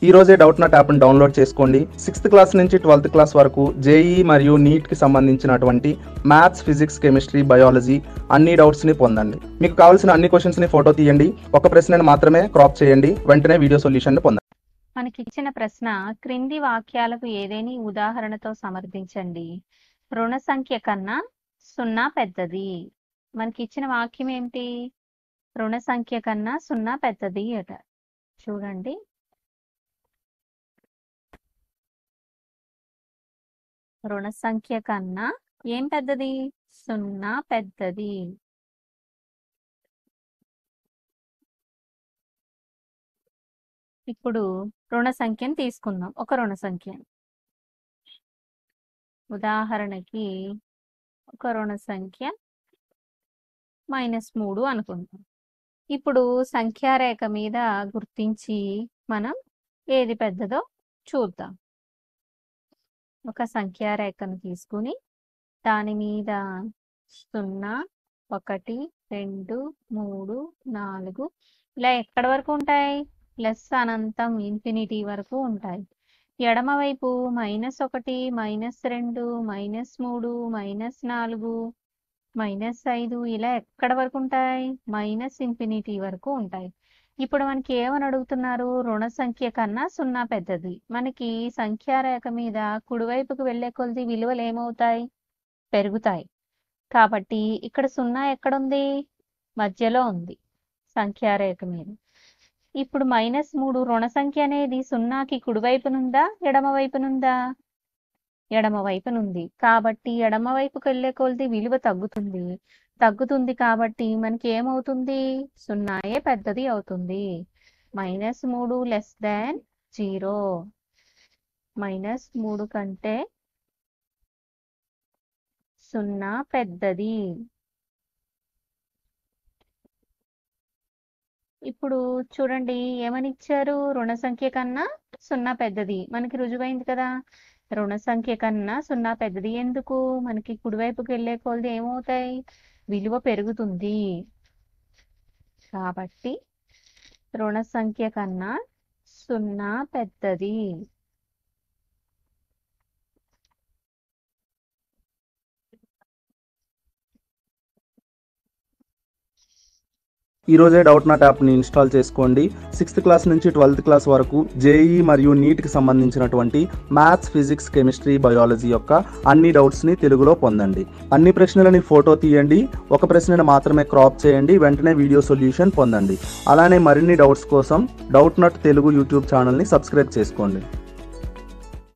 ఈ రోజే Doubtnut యాప్ని డౌన్లోడ్ చేసుకోండి సిక్స్త్ క్లాస్ నుంచి ట్వెల్త్ క్లాస్ వరకు జేఈ మరియు నీట్కి సంబంధించినటువంటి మ్యాథ్స్ ఫిజిక్స్ కెమిస్ట్రీ బయాలజీ అన్ని డౌట్స్ని పొందండి మీకు కావాల్సిన అన్ని క్వశ్చన్స్ని ఫోటో తీయండి ఒక ప్రశ్నను మాత్రమే క్రాప్ చేయండి వెంటనే వీడియో సొల్యూషన్ పొందండి మనకిచ్చిన ప్రశ్న క్రింది వాక్యాలకు ఏదేని ఉదాహరణతో సమర్థించండి రుణ సంఖ్య కన్నా సున్నా పెద్దది మనకిచ్చిన వాక్యం ఏమిటి రుణ సంఖ్య కన్నా సున్నా పెద్దది అట చూడండి రుణ సంఖ్య కన్నా ఏం పెద్దది సున్నా పెద్దది ఇప్పుడు రుణ సంఖ్యను తీసుకుందాం ఒక రుణ సంఖ్య ఉదాహరణకి ఒక రుణ సంఖ్య మైనస్ మూడు అనుకుందాం ఇప్పుడు సంఖ్యారేఖ మీద గుర్తించి మనం ఏది పెద్దదో చూద్దాం ఒక సంఖ్యారేఖను తీసుకుని దాని మీద సున్నా ఒకటి రెండు మూడు నాలుగు ఇలా ఎక్కడి వరకు ఉంటాయి ప్లస్ అనంతం ఇన్ఫినిటీ వరకు ఉంటాయి ఎడమవైపు మైనస్ ఒకటి మైనస్ రెండు మైనస్ మూడు మైనస్ నాలుగు మైనస్ ఐదు ఇలా ఎక్కడ వరకు ఉంటాయి మైనస్ ఇన్ఫినిటీ వరకు ఉంటాయి ఇప్పుడు మనకి ఏమని అడుగుతున్నారు రుణ సంఖ్య కన్నా సున్నా పెద్దది మనకి సంఖ్యారేఖ మీద కుడివైపుకు వెళ్ళే కొలది విలువలు ఏమవుతాయి పెరుగుతాయి కాబట్టి ఇక్కడ సున్నా ఎక్కడుంది మధ్యలో ఉంది సంఖ్యారేఖ మీద ఇప్పుడు మైనస్ మూడు రుణ సంఖ్య అనేది సున్నాకి కుడివైపునుందా ఎడమ వైపునుందా ఎడమ వైపునుంది కాబట్టి ఎడమ వైపుకి వెళ్ళే కొలది విలువ తగ్గుతుంది తగ్గుతుంది కాబట్టి మనకి ఏమవుతుంది సున్నాయే పెద్దది అవుతుంది మైనస్ మూడు లెస్ దాన్ జీరో మైనస్ మూడు కంటే సున్నా పెద్దది ఇప్పుడు చూడండి ఏమని ఇచ్చారు రుణ సంఖ్య కన్నా సున్నా పెద్దది మనకి రుజువైంది కదా రుణ సంఖ్య కన్నా సున్నా పెద్దది ఎందుకు మనకి కుడివైపుకి వెళ్ళే కొలది ఏమవుతాయి విలువ పెరుగుతుంది కాబట్టి రుణ సంఖ్య కన్నా సున్నా పెద్దది ఈ రోజే డౌట్ నాట్ యాప్ని ఇన్స్టాల్ చేసుకోండి సిక్స్త్ క్లాస్ నుంచి ట్వెల్త్ క్లాస్ వరకు జేఈ మరియు నీట్కి సంబంధించినటువంటి మ్యాథ్స్ ఫిజిక్స్ కెమిస్ట్రీ బయాలజీ యొక్క అన్ని డౌట్స్ని తెలుగులో పొందండి అన్ని ప్రశ్నలని ఫోటో తీయండి ఒక ప్రశ్నను మాత్రమే క్రాప్ చేయండి వెంటనే వీడియో సొల్యూషన్ పొందండి అలానే మరిన్ని డౌట్స్ కోసం డౌట్ నాట్ తెలుగు యూట్యూబ్ ఛానల్ని సబ్స్క్రైబ్ చేసుకోండి